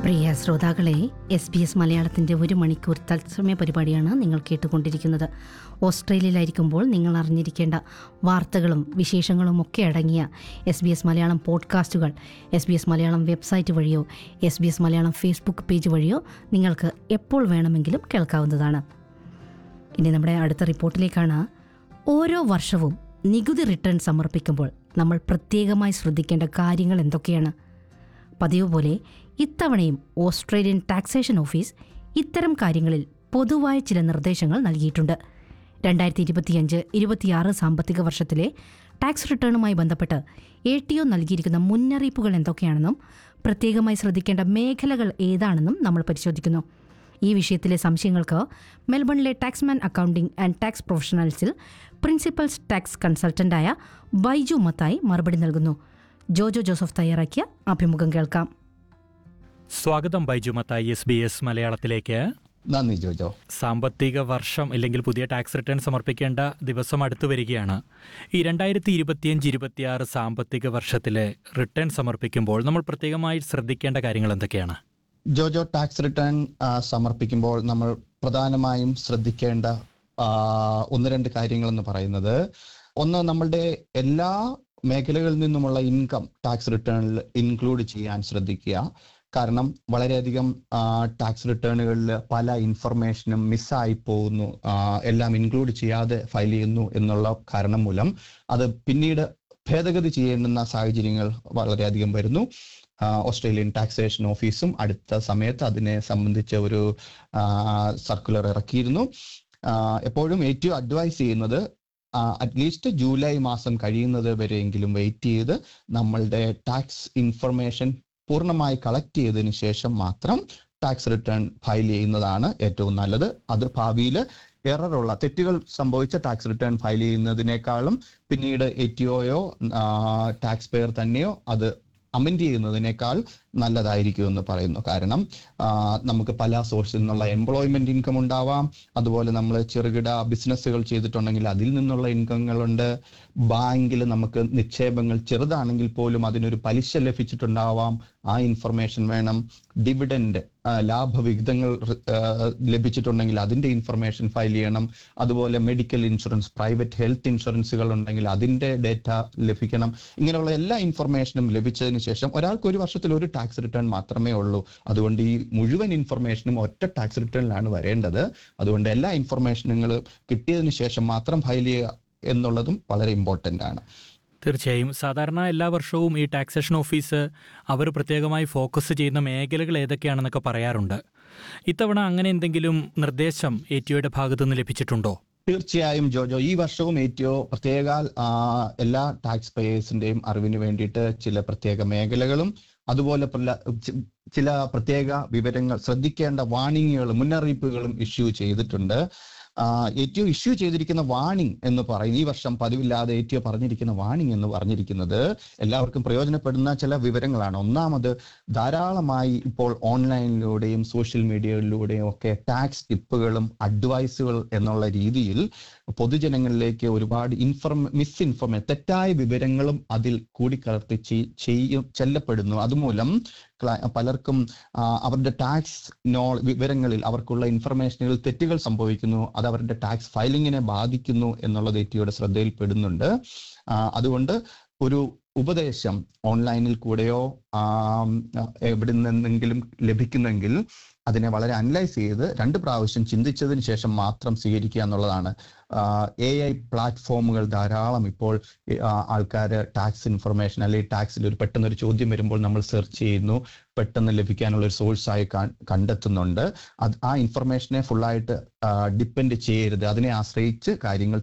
പ്രിയ ശ്രോതാക്കളെ S B S മലയാളത്തിൻ്റെ ഒരു മണിക്കൂർ തത്സമയ പരിപാടിയാണ് നിങ്ങൾ കേട്ടുകൊണ്ടിരിക്കുന്നത് ഓസ്ട്രേലിയയിലായിരിക്കുമ്പോൾ നിങ്ങൾ അറിഞ്ഞിരിക്കേണ്ട വാർത്തകളും വിശേഷങ്ങളും ഒക്കെ അടങ്ങിയ എസ് ബി എസ് മലയാളം പോഡ്കാസ്റ്റുകൾ S B S Malayalam website വഴിയോ S B S Malayalam Facebook page വഴിയോ നിങ്ങൾക്ക് എപ്പോൾ വേണമെങ്കിലും കേൾക്കാവുന്നതാണ് ഇനി നമ്മുടെ അടുത്ത റിപ്പോർട്ടിലേക്കാണ് ഓരോ വർഷവും നികുതി റിട്ടേൺ സമർപ്പിക്കുമ്പോൾ നമ്മൾ പ്രത്യേകമായി ശ്രദ്ധിക്കേണ്ട കാര്യങ്ങൾ എന്തൊക്കെയാണ് പതിവ് പോലെ ഇത്തവണയും ഓസ്ട്രേലിയൻ ടാക്സേഷൻ ഓഫീസ് ഇത്തരം കാര്യങ്ങളിൽ പൊതുവായ ചില നിർദ്ദേശങ്ങൾ നൽകിയിട്ടുണ്ട് രണ്ടായിരത്തി ഇരുപത്തിയഞ്ച് ഇരുപത്തിയാറ് സാമ്പത്തിക വർഷത്തിലെ ടാക്സ് റിട്ടേണുമായി ബന്ധപ്പെട്ട് എ ടി ഒ നൽകിയിരിക്കുന്ന മുന്നറിയിപ്പുകൾ എന്തൊക്കെയാണെന്നും പ്രത്യേകമായി ശ്രദ്ധിക്കേണ്ട മേഖലകൾ ഏതാണെന്നും നമ്മൾ പരിശോധിക്കുന്നു ഈ വിഷയത്തിലെ സംശയങ്ങൾക്ക് മെൽബണിലെ ടാക്സ്മാൻ അക്കൗണ്ടിംഗ് ആൻഡ് ടാക്സ് പ്രൊഫഷണൽസിൽ പ്രിൻസിപ്പൽസ് ടാക്സ് കൺസൾട്ടന്റായ ബൈജു മത്തായി മറുപടി നൽകുന്നു ജോജോ ജോസഫ് തയ്യാറാക്കിയ അഭിമുഖം കേൾക്കാം സ്വാഗതം Baiju Mathai S B S മലയാളത്തിലേക്ക് നന്ദി ജോജോ സാമ്പത്തിക വർഷം അല്ലെങ്കിൽ പുതിയ ടാക്സ് റിട്ടേൺ സമർപ്പിക്കേണ്ട ദിവസം അടുത്തു വരികയാണ് ഈ രണ്ടായിരത്തി ഇരുപത്തിയഞ്ച് ഇരുപത്തിയാറ് സാമ്പത്തിക വർഷത്തിലെ റിട്ടേൺ സമർപ്പിക്കുമ്പോൾ നമ്മൾ പ്രത്യേകമായി ശ്രദ്ധിക്കേണ്ട കാര്യങ്ങൾ എന്തൊക്കെയാണ് ജോജോ ടാക്സ് റിട്ടേൺ ആ, സമർപ്പിക്കുമ്പോൾ നമ്മൾ പ്രധാനമായും ശ്രദ്ധിക്കേണ്ട ആ, ഒന്ന് രണ്ട് കാര്യങ്ങൾ എന്ന് പറയുന്നത് ഒന്ന് നമ്മളുടെ എല്ലാ മേഖലകളിൽ നിന്നുമുള്ള ഇൻകം ടാക്സ് റിട്ടേണിൽ ഇൻക്ലൂഡ് ചെയ്യാൻ ശ്രദ്ധിക്കുക കാരണം വളരെയധികം ടാക്സ് റിട്ടേണുകളിൽ പല ഇൻഫർമേഷനും മിസ്സായി പോകുന്നു ആ, എല്ലാം ഇൻക്ലൂഡ് ചെയ്യാതെ ഫയൽ ചെയ്യുന്നു എന്നുള്ള കാരണം മൂലം അത് പിന്നീട് ഭേദഗതി ചെയ്യേണ്ടുന്ന സാഹചര്യങ്ങൾ വളരെയധികം വരുന്നു ആ, ഓസ്ട്രേലിയൻ ടാക്സേഷൻ ഓഫീസും അടുത്ത സമയത്ത് അതിനെ സംബന്ധിച്ച ഒരു സർക്കുലർ ഇറക്കിയിരുന്നു ആ, എപ്പോഴും ഏറ്റവും അഡ്വൈസ് ചെയ്യുന്നത് അറ്റ്ലീസ്റ്റ് ജൂലൈ മാസം കഴിയുന്നത് വരെയെങ്കിലും വെയിറ്റ് ചെയ്ത് നമ്മളുടെ ടാക്സ് ഇൻഫർമേഷൻ പൂർണ്ണമായി കളക്ട് ചെയ്തതിന് ശേഷം മാത്രം ടാക്സ് റിട്ടേൺ ഫയൽ ചെയ്യുന്നതാണ് ഏറ്റവും നല്ലത് അത് ഭാവിയിൽ എററുള്ള തെറ്റുകൾ സംഭവിച്ച ടാക്സ് റിട്ടേൺ ഫയൽ ചെയ്യുന്നതിനേക്കാളും പിന്നീട് എ ടി ഒയോ ടാക്സ് പെയർ തന്നെയോ അത് അമെൻഡ് ചെയ്യുന്നതിനേക്കാൾ നല്ലതായിരിക്കും എന്ന് പറയുന്നു കാരണം ആ, നമുക്ക് പല സോഴ്സിൽ നിന്നുള്ള എംപ്ലോയ്മെന്റ് ഇൻകം ഉണ്ടാവാം അതുപോലെ നമ്മൾ ചെറുകിട ബിസിനസ്സുകൾ ചെയ്തിട്ടുണ്ടെങ്കിൽ അതിൽ നിന്നുള്ള ഇൻകങ്ങളുണ്ട് ബാങ്കിൽ നമുക്ക് നിക്ഷേപങ്ങൾ ചെറുതാണെങ്കിൽ പോലും അതിനൊരു പലിശ ലഭിച്ചിട്ടുണ്ടാവാം ആ ഇൻഫർമേഷൻ വേണം ഡിവിഡൻഡ് ലാഭവിഹിതങ്ങൾ ആ, ലഭിച്ചിട്ടുണ്ടെങ്കിൽ അതിന്റെ ഇൻഫർമേഷൻ ഫയൽ ചെയ്യണം അതുപോലെ മെഡിക്കൽ ഇൻഷുറൻസ് പ്രൈവറ്റ് ഹെൽത്ത് ഇൻഷുറൻസുകൾ ഉണ്ടെങ്കിൽ അതിന്റെ ഡേറ്റ ലഭിക്കണം ഇങ്ങനെയുള്ള എല്ലാ ഇൻഫർമേഷനും ലഭിച്ചതിന് ശേഷം ഒരാൾക്ക് ഒരു വർഷത്തിൽ ഒരു ടാക്സ് റിട്ടേൺ മാത്രമേ ഉള്ളൂ അതുകൊണ്ട് ഈ മുഴുവൻ ഇൻഫർമേഷനും ഒറ്റ ടാക്സ് റിട്ടേണിലാണ് വരേണ്ടത് അതുകൊണ്ട് എല്ലാ ഇൻഫർമേഷനുകളും കിട്ടിയതിന് ശേഷം മാത്രം ഫയൽ ചെയ്യുക എന്നുള്ളതും വളരെ ഇമ്പോർട്ടന്റ് ആണ് തീർച്ചയായും സാധാരണ എല്ലാ വർഷവും ഈ ടാക്സേഷൻ ഓഫീസ് അവർ പ്രത്യേകമായി ഫോക്കസ് ചെയ്യുന്ന മേഖലകൾ ഏതൊക്കെയാണെന്നൊക്കെ പറയാറുണ്ട് ഇത്തവണ അങ്ങനെ എന്തെങ്കിലും നിർദ്ദേശം എ ടി ഒയുടെ ഭാഗത്തു നിന്ന് ലഭിച്ചിട്ടുണ്ടോ തീർച്ചയായും ജോജോ ഈ വർഷവും ഏറ്റവും പ്രത്യേക ആ, എല്ലാ ടാക്സ് പേയേഴ്സിന്റെയും അറിവിന് വേണ്ടിയിട്ട് ചില പ്രത്യേക മേഖലകളും അതുപോലെ പല- ചി- ചില പ്രത്യേക വിവരങ്ങൾ ശ്രദ്ധിക്കേണ്ട വാണിങ്ങുകളും മുന്നറിയിപ്പുകളും ഇഷ്യൂ ചെയ്തിട്ടുണ്ട് ആ, ഏറ്റവും ഇഷ്യൂ ചെയ്തിരിക്കുന്ന വാണിംഗ് എന്ന് പറയും ഈ വർഷം പതിവില്ലാതെ ഏറ്റവും പറഞ്ഞിരിക്കുന്ന വാണിംഗ് എന്ന് പറഞ്ഞിരിക്കുന്നത് എല്ലാവർക്കും പ്രയോജനപ്പെടുന്ന ചില വിവരങ്ങളാണ് ഒന്നാമത് ധാരാളമായി ഇപ്പോൾ ഓൺലൈനിലൂടെയും സോഷ്യൽ മീഡിയകളിലൂടെയും ഒക്കെ ടാക്സ് ടിപ്പുകളും അഡ്വൈസുകൾ എന്നുള്ള രീതിയിൽ പൊതുജനങ്ങളിലേക്ക് ഒരുപാട് ഇൻഫർമ മിസ്ഇൻഫർമേഷൻ തെറ്റായ വിവരങ്ങളും അതിൽ കൂടിക്കലർത്തി ചെയ്- ചെയ്യും ചെല്ലപ്പെടുന്നു അതുമൂലം ക്ല- പലർക്കും ആ, അവരുടെ ടാക്സ് നോ വിവരങ്ങളിൽ അവർക്കുള്ള ഇൻഫർമേഷനുകൾ തെറ്റുകൾ സംഭവിക്കുന്നു അത് അവരുടെ ടാക്സ് ഫയലിങ്ങിനെ ബാധിക്കുന്നു എന്നുള്ളത് എറ്റിയുടെ ശ്രദ്ധയിൽപ്പെടുന്നുണ്ട് ആ, അതുകൊണ്ട് ഒരു ഉപദേശം ഓൺലൈനിൽ കൂടെയോ ആം, എവിടെ നിന്നെങ്കിലും ലഭിക്കുന്നെങ്കിൽ അതിനെ വളരെ അനലൈസ് ചെയ്ത് രണ്ട് പ്രാവശ്യം ചിന്തിച്ചതിന് ശേഷം മാത്രം സ്വീകരിക്കുക എന്നുള്ളതാണ് എ ഐ പ്ലാറ്റ്ഫോമുകൾ ധാരാളം ഇപ്പോൾ ആൾക്കാർ ടാക്സ് ഇൻഫർമേഷൻ അല്ലെങ്കിൽ ടാക്സിൽ ഒരു പെട്ടെന്ന് ഒരു ചോദ്യം വരുമ്പോൾ നമ്മൾ സെർച്ച് ചെയ്യുന്നു പെട്ടെന്ന് ലഭിക്കാനുള്ള ഒരു സോഴ്സായി കണ്ടെത്തുന്നുണ്ട് അത് ആ ഇൻഫർമേഷനെ ഫുള്ളായിട്ട് ഡിപ്പെൻഡ് ചെയ്യരുത് അതിനെ ആശ്രയിച്ച് കാര്യങ്ങൾ